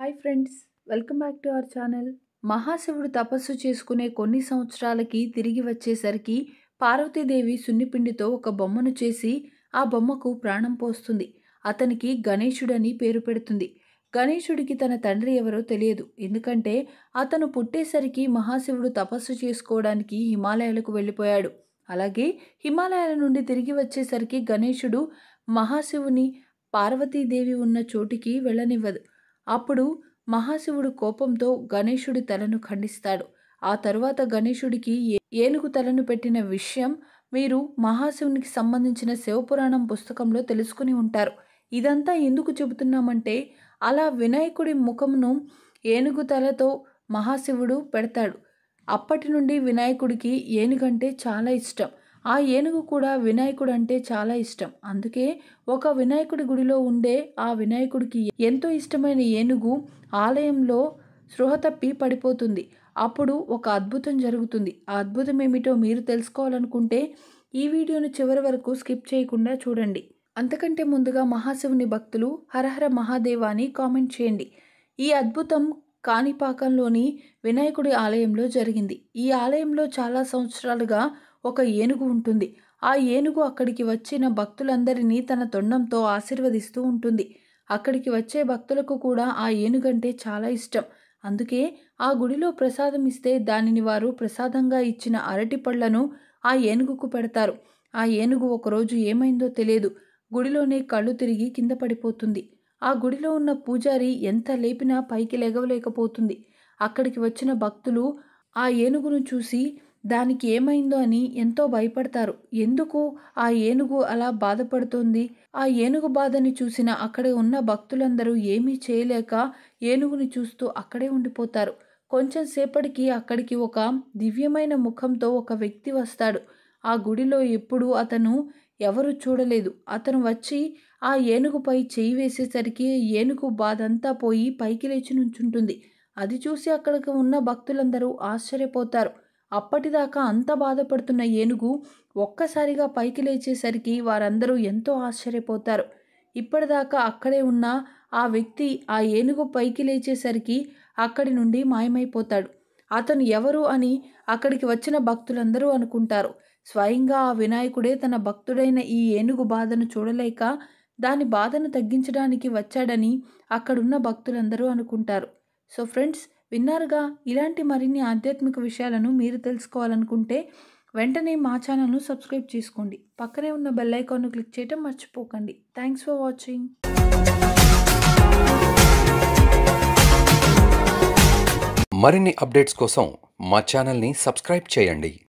hi friends welcome back to our channel మహాశివుడు తపస్సు చేసుకునే కొన్ని సంవత్సరాలకి తిరిగి వచ్చేసరికి పార్వతీదేవి సున్నిపిండితో ఒక బొమ్మను చేసి ఆ బొమ్మకు ప్రాణం పోస్తుంది అతనికి గణేశుడని పేరు పెడుతుంది గణేశుడికి తన తండ్రి ఎవరో తెలియదు ఎందుకంటే అతను పుట్టేసరికి మహాశివుడు తపస్సు చేసుకోవడానికి హిమాలయాలకు వెళ్ళిపోయాడు అలాగే హిమాలయాల నుండి తిరిగి వచ్చేసరికి గణేశుడు మహాశివుని పార్వతీదేవి ఉన్న చోటికి వెళ్ళనివ్వదు అప్పుడు మహాశివుడు కోపంతో గణేశుడి తలను ఖండిస్తాడు ఆ తరువాత గణేశుడికి ఏ- ఏనుగు తలను పెట్టిన విషయం మీరు మహాశివునికి సంబంధించిన శివపురాణం పుస్తకంలో తెలుసుకుని ఉంటారు ఇదంతా ఎందుకు చెబుతున్నామంటే అలా వినాయకుడి ముఖమును ఏనుగు తలతో మహాశివుడు పెడతాడు అప్పటి నుండి వినాయకుడికి ఏనుగంటే చాలా ఇష్టం ఆ ఏనుగు కూడా వినాయకుడు అంటే చాలా ఇష్టం అందుకే ఒక వినాయకుడి గుడిలో ఉండే ఆ వినాయకుడికి ఎంతో ఇష్టమైన ఏనుగు ఆలయంలో స్పృహ తప్పి పడిపోతుంది అప్పుడు ఒక అద్భుతం జరుగుతుంది ఆ అద్భుతం ఏమిటో మీరు తెలుసుకోవాలనుకుంటే ఈ వీడియోను చివరి వరకు స్కిప్ చేయకుండా చూడండి అంతకంటే ముందుగా మహాశివుని భక్తులు హరహర మహాదేవ అని కామెంట్ చేయండి ఈ అద్భుతం కాణిపాకంలోని వినాయకుడి ఆలయంలో జరిగింది ఈ ఆలయంలో చాలా సంవత్సరాలుగా ఒక ఏనుగు ఉంటుంది ఆ ఏనుగు అక్కడికి వచ్చిన భక్తులందరినీ తన తొండంతో ఆశీర్వదిస్తూ ఉంటుంది అక్కడికి వచ్చే భక్తులకు కూడా ఆ ఏనుగంటే చాలా ఇష్టం అందుకే ఆ గుడిలో ప్రసాదం ఇస్తే దానిని వారు ప్రసాదంగా ఇచ్చిన అరటి పళ్లను ఆ ఏనుగుకు పెడతారు ఆ ఏనుగు ఒకరోజు ఏమైందో తెలియదు గుడిలోనే కళ్ళు తిరిగి కింద పడిపోతుంది ఆ గుడిలో ఉన్న పూజారి ఎంత లేపినా పైకి లెగవలేకపోతుంది అక్కడికి వచ్చిన భక్తులు ఆ ఏనుగును చూసి దానికి ఏమైందో అని ఎంతో భయపడతారు ఎందుకు ఆ ఏనుగు అలా బాధపడుతోంది ఆ ఏనుగు బాధని చూసిన అక్కడే ఉన్న భక్తులందరూ ఏమీ చేయలేక ఏనుగుని చూస్తూ అక్కడే ఉండిపోతారు కొంచెం సేపటికి అక్కడికి ఒక దివ్యమైన ముఖంతో ఒక వ్యక్తి వస్తాడు ఆ గుడిలో ఎప్పుడు అతను ఎవరు చూడలేదు అతను వచ్చి ఆ ఏనుగుపై చేయి వేసేసరికి ఏనుగు బాధంతా పోయి పైకి లేచి నుంచుంటుంది అది చూసి అక్కడికి ఉన్న భక్తులందరూ ఆశ్చర్యపోతారు అప్పటిదాకా అంత బాధపడుతున్న ఏనుగు ఒక్కసారిగా పైకి లేచేసరికి వారందరూ ఎంతో ఆశ్చర్యపోతారు ఇప్పటిదాకా అక్కడే ఉన్న ఆ వ్యక్తి ఆ ఏనుగు పైకి లేచేసరికి అక్కడి నుండి మాయమైపోతాడు అతను ఎవరు అని అక్కడికి వచ్చిన భక్తులందరూ అనుకుంటారు స్వయంగా ఆ వినాయకుడే తన భక్తుడైన ఈ ఏనుగు బాధను చూడలేక దాని బాధను తగ్గించడానికి వచ్చాడని అక్కడున్న భక్తులందరూ అనుకుంటారు సో ఫ్రెండ్స్ విన్నారుగా ఇలాంటి మరిన్ని ఆధ్యాత్మిక విషయాలను మీరు తెలుసుకోవాలనుకుంటే వెంటనే మా ఛానల్ను సబ్స్క్రైబ్ చేసుకోండి పక్కనే ఉన్న బెల్ ఐకాన్ను క్లిక్ చేయటం మర్చిపోకండి థ్యాంక్స్ ఫర్ వాచింగ్ మరిన్ని అప్డేట్స్ కోసం మా ఛానల్ని సబ్స్క్రైబ్ చేయండి